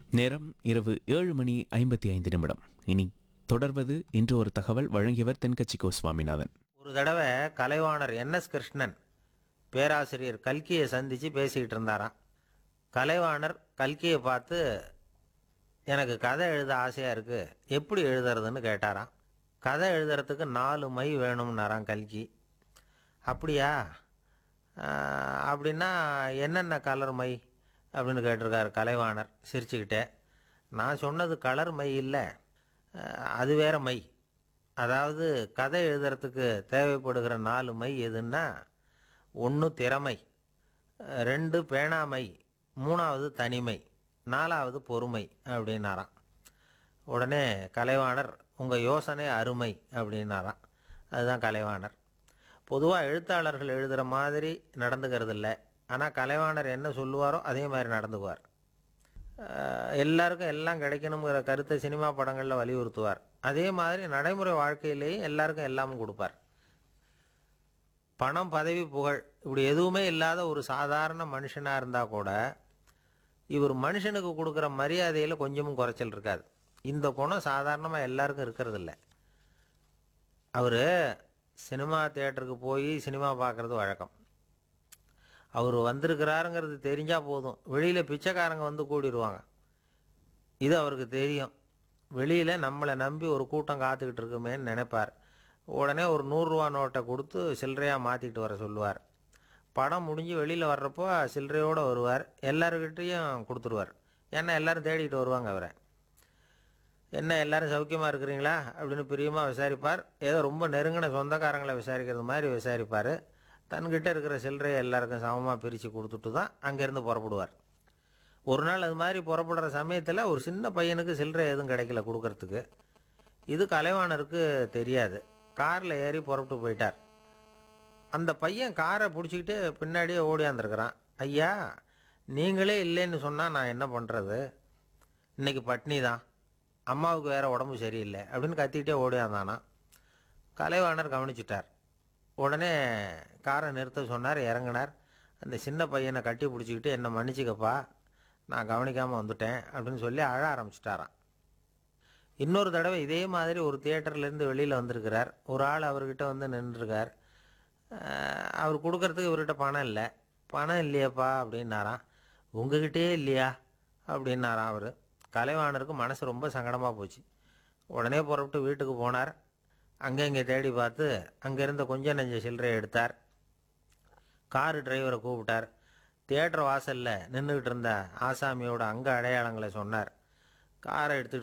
நேரம் இரவு ஏழு மணி ஐம்பத்தி ஐந்து நிமிடம் இனி தொடர்வது இன்று ஒரு தகவல் வழங்கியவர் தென்கட்சி கோ சுவாமிநாதன் ஒரு தடவை கலைவாணர் என்எஸ் கிருஷ்ணன் பேராசிரியர் கல்கியை சந்தித்து பேசிக்கிட்டு இருந்தாராம் கலைவாணர் கல்கியை பார்த்து எனக்கு கதை எழுத ஆசையாக இருக்குது எப்படி எழுதுறதுன்னு கேட்டாராம் கதை எழுதுறதுக்கு நாலு மை வேணும்னாராம் கல்கி அப்படியா ஆஹ், அப்படின்னா என்னென்ன கலர் மை அப்படின்னு கேட்டிருக்காரு கலைவாணர் சிரிச்சுக்கிட்டே நான் சொன்னது கலர் மை இல்லை ஆஹ், அது வேற மை அதாவது கதை எழுதுறதுக்கு தேவைப்படுகிற நாலு மை எதுன்னா ஒன்று திறமை அஹ் ரெண்டு பேணாமை மூணாவது தனிமை நாலாவது பொறுமை அப்படின்னாராம் உடனே கலைவாணர் உங்கள் யோசனை அருமை அப்படின்னாராம் அதுதான் கலைவாணர் பொதுவாக எழுத்தாளர்கள் எழுதுகிற மாதிரி நடந்துக்கிறது இல்லை ஆனால் கலைவாணர் என்ன சொல்லுவாரோ அதே மாதிரி நடந்துக்குவார் அஹ் எல்லாருக்கும் எல்லாம் கிடைக்கணுங்கிற கருத்தை சினிமா படங்களில் வலியுறுத்துவார் அதே மாதிரி நடைமுறை வாழ்க்கையிலேயும் எல்லாருக்கும் எல்லாமும் கொடுப்பார் பணம் பதவி புகழ் இப்படி எதுவுமே இல்லாத ஒரு சாதாரண மனுஷனாக இருந்தால் கூட இவர் மனுஷனுக்கு கொடுக்குற மரியாதையில் கொஞ்சமும் குறைச்சல் இருக்காது இந்த குணம் சாதாரணமாக எல்லாருக்கும் இருக்கிறது இல்லை அவர் சினிமா தியேட்டருக்கு போய் சினிமா பார்க்குறது வழக்கம் அவர் வந்திருக்கிறாருங்கிறது தெரிஞ்சால் போதும் வெளியில் பிச்சைக்காரங்க வந்து கூடிடுவாங்க இது அவருக்கு தெரியும் வெளியில் நம்மளை நம்பி ஒரு கூட்டம் காத்துக்கிட்டு இருக்குமேன்னு நினைப்பார் உடனே ஒரு நூறுரூவா நோட்டை கொடுத்து சில்லறையாக மாற்றிட்டு வர சொல்லுவார் படம் முடிஞ்சு வெளியில் வர்றப்போ சில்லறையோடு வருவார் எல்லாருக்கிட்டேயும் கொடுத்துருவார் ஏன்னா எல்லாரும் தேடிட்டு வருவாங்க அவரை என்ன எல்லாரும் சௌக்கியமாக இருக்கிறீங்களா அப்படின்னு பிரியமாக விசாரிப்பார் ஏதோ ரொம்ப நெருங்கின சொந்தக்காரங்களை விசாரிக்கிறது மாதிரி விசாரிப்பார் தன்கிட்ட இருக்கிற சில்லறையை எல்லாருக்கும் சமமாக பிரித்து கொடுத்துட்டு தான் அங்கேருந்து புறப்படுவார் ஒரு நாள் அது மாதிரி புறப்படுற சமயத்தில் ஒரு சின்ன பையனுக்கு சில்லறை எதுவும் கிடைக்கல கொடுக்கறதுக்கு இது கலைவாணருக்கு தெரியாது காரில் ஏறி புறப்பட்டு போயிட்டார் அந்த பையன் காரை பிடிச்சிக்கிட்டு பின்னாடியே ஓடியாந்துருக்கிறான் ஐயா நீங்களே இல்லைன்னு சொன்னால் நான் என்ன பண்ணுறது இன்னைக்கு பட்னி தான் அம்மாவுக்கு வேற உடம்பு சரியில்லை அப்படின்னு கத்திக்கிட்டே ஓடியாந்தானா கலைவாணர் கவனிச்சிட்டார் உடனே காரை நிறுத்த சொன்னார் இறங்கினார் அந்த சின்ன பையனை கட்டி பிடிச்சிக்கிட்டு என்னை மன்னிச்சிக்கப்பா நான் கவனிக்காமல் வந்துட்டேன் அப்படின்னு சொல்லி அழ ஆரம்பிச்சிட்டாராம் இன்னொரு தடவை இதே மாதிரி ஒரு தியேட்டர்லேருந்து வெளியில் வந்திருக்கிறார் ஒரு ஆள் அவர்கிட்ட வந்து நின்றுருக்கார் அவர் கொடுக்கறதுக்கு இவர்கிட்ட பணம் இல்லை பணம் இல்லையாப்பா அப்படின்னாராம் உங்ககிட்டயே இல்லையா அப்படின்னாராம் அவர் கலைவாணருக்கு மனசு ரொம்ப சங்கடமாக போச்சு உடனே புறப்பட்டு வீட்டுக்கு போனார் அங்கே இங்கே தேடி பார்த்து அங்கே இருந்த கொஞ்சம் நெஞ்ச சில்லறையை எடுத்தார் காரு டிரைவரை கூப்பிட்டார் தியேட்டர் வாசலில் நின்றுக்கிட்டு இருந்த ஆசாமியோட அங்க அடையாளங்களை சொன்னார் காரை எடுத்துக்கிட்டு